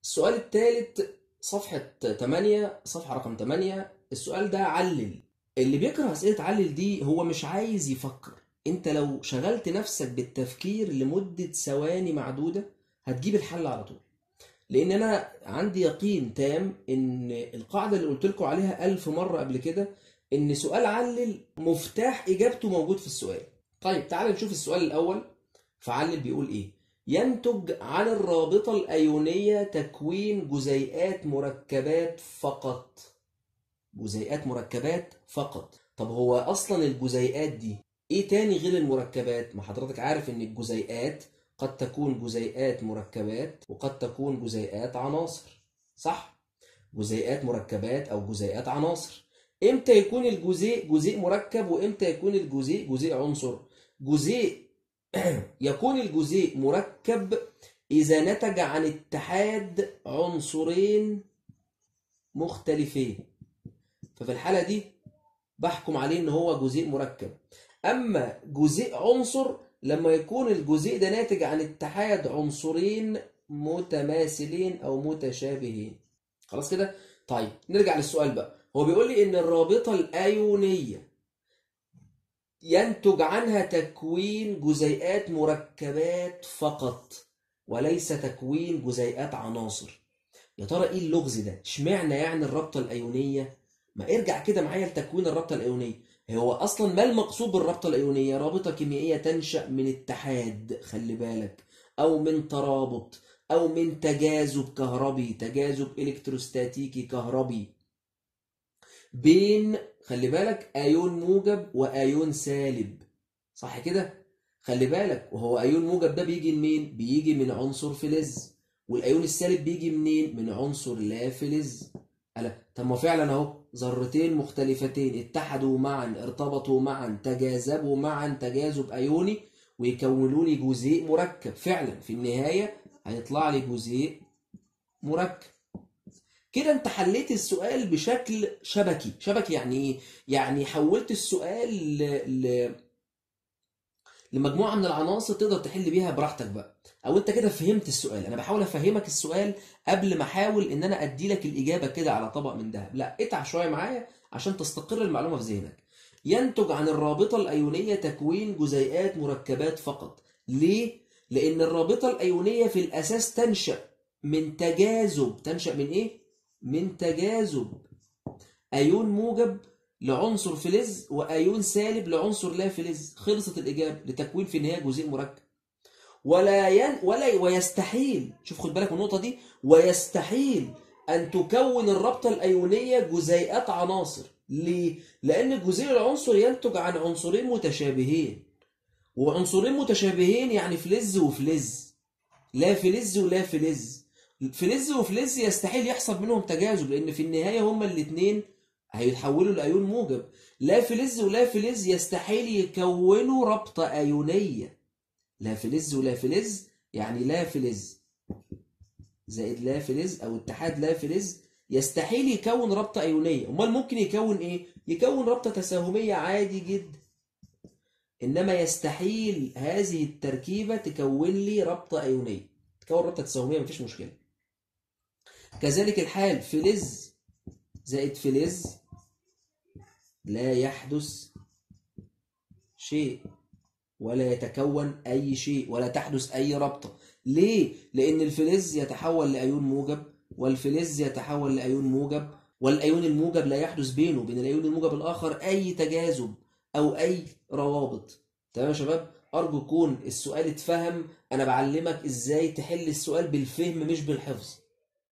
السؤال الثالث صفحة 8 صفحة رقم 8 السؤال ده علل اللي بيكره أسئلة علل دي هو مش عايز يفكر انت لو شغلت نفسك بالتفكير لمدة ثواني معدودة هتجيب الحل على طول لان انا عندي يقين تام ان القاعدة اللي قلت لكم عليها ألف مرة قبل كده ان سؤال علل مفتاح اجابته موجود في السؤال طيب تعال نشوف السؤال الاول فعلل بيقول ايه ينتج عن الرابطة الأيونية تكوين جزيئات مركبات فقط جزيئات مركبات فقط طب هو أصلا الجزيئات دي إيه تاني غير المركبات؟ ما حضرتك عارف إن الجزيئات قد تكون جزيئات مركبات وقد تكون جزيئات عناصر صح؟ جزيئات مركبات أو جزيئات عناصر إمتى يكون الجزيء جزيء مركب وإمتى يكون الجزيء جزيء عنصر؟ جزيء يكون الجزيء مركب إذا نتج عن اتحاد عنصرين مختلفين ففي الحالة دي بحكم عليه إن هو جزيء مركب أما جزيء عنصر لما يكون الجزيء ده ناتج عن اتحاد عنصرين متماثلين أو متشابهين خلاص كده؟ طيب نرجع للسؤال بقى هو بيقول لي إن الرابطة الأيونية ينتج عنها تكوين جزيئات مركبات فقط وليس تكوين جزيئات عناصر يا ترى ايه اللغز ده اشمعنى يعني الرابطه الايونيه ما ارجع كده معايا لتكوين الرابطه الايونيه هو اصلا ما المقصود بالرابطه الايونيه رابطه كيميائيه تنشا من اتحاد خلي بالك او من ترابط او من تجاذب كهربي تجاذب الكتروستاتيكي كهربي بين خلي بالك ايون موجب وايون سالب صح كده خلي بالك وهو ايون موجب ده بيجي منين بيجي من عنصر فلز والايون السالب بيجي منين من عنصر لا فلز ألا طب ما فعلا اهو ذرتين مختلفتين اتحدوا معا ارتبطوا معا تجاذبوا معا تجاذب ايوني ويكونوا لي جزيء مركب فعلا في النهايه هيطلع لي جزيء مركب كده انت حليت السؤال بشكل شبكي شبكي يعني ايه يعني حولت السؤال ل... ل... لمجموعه من العناصر تقدر تحل بيها براحتك بقى او انت كده فهمت السؤال انا بحاول افهمك السؤال قبل ما احاول ان انا ادي لك الاجابه كده على طبق من ذهب لا اتعب شويه معايا عشان تستقر المعلومه في ذهنك ينتج عن الرابطه الايونيه تكوين جزيئات مركبات فقط ليه لان الرابطه الايونيه في الاساس تنشا من تجاذب تنشا من ايه من تجاذب ايون موجب لعنصر فلز وايون سالب لعنصر لا فلز خلصت الاجابه لتكوين في النهايه جزيء مركب ولا ين ولا ويستحيل شوف خد بالك من النقطه دي ويستحيل ان تكون الرابطه الايونيه جزيئات عناصر ليه لان جزيء العنصر ينتج عن عنصرين متشابهين وعنصرين متشابهين يعني فلز وفلز لا فلز ولا فلز فلز وفلز يستحيل يحصل منهم تجاذب لان في النهايه هما الاثنين هيتحولوا لايون موجب لا فلز ولا فلز يستحيل يكونوا رابطه ايونيه لا فلز ولا فلز يعني لا فلز زائد لا فلز او اتحاد لا فلز يستحيل يكون رابطه ايونيه امال ممكن يكون ايه يكون رابطه تساهميه عادي جدا انما يستحيل هذه التركيبه تكون لي رابطه ايونيه تكون رابطه تساهميه مفيش مشكله كذلك الحال فلز زائد فلز لا يحدث شيء ولا يتكون أي شيء ولا تحدث أي رابطة ليه؟ لأن الفلز يتحول لأيون موجب والفلز يتحول لأيون موجب والأيون الموجب لا يحدث بينه وبين الأيون الموجب الآخر أي تجاذب أو أي روابط تمام يا شباب؟ أرجو يكون السؤال اتفهم أنا بعلمك إزاي تحل السؤال بالفهم مش بالحفظ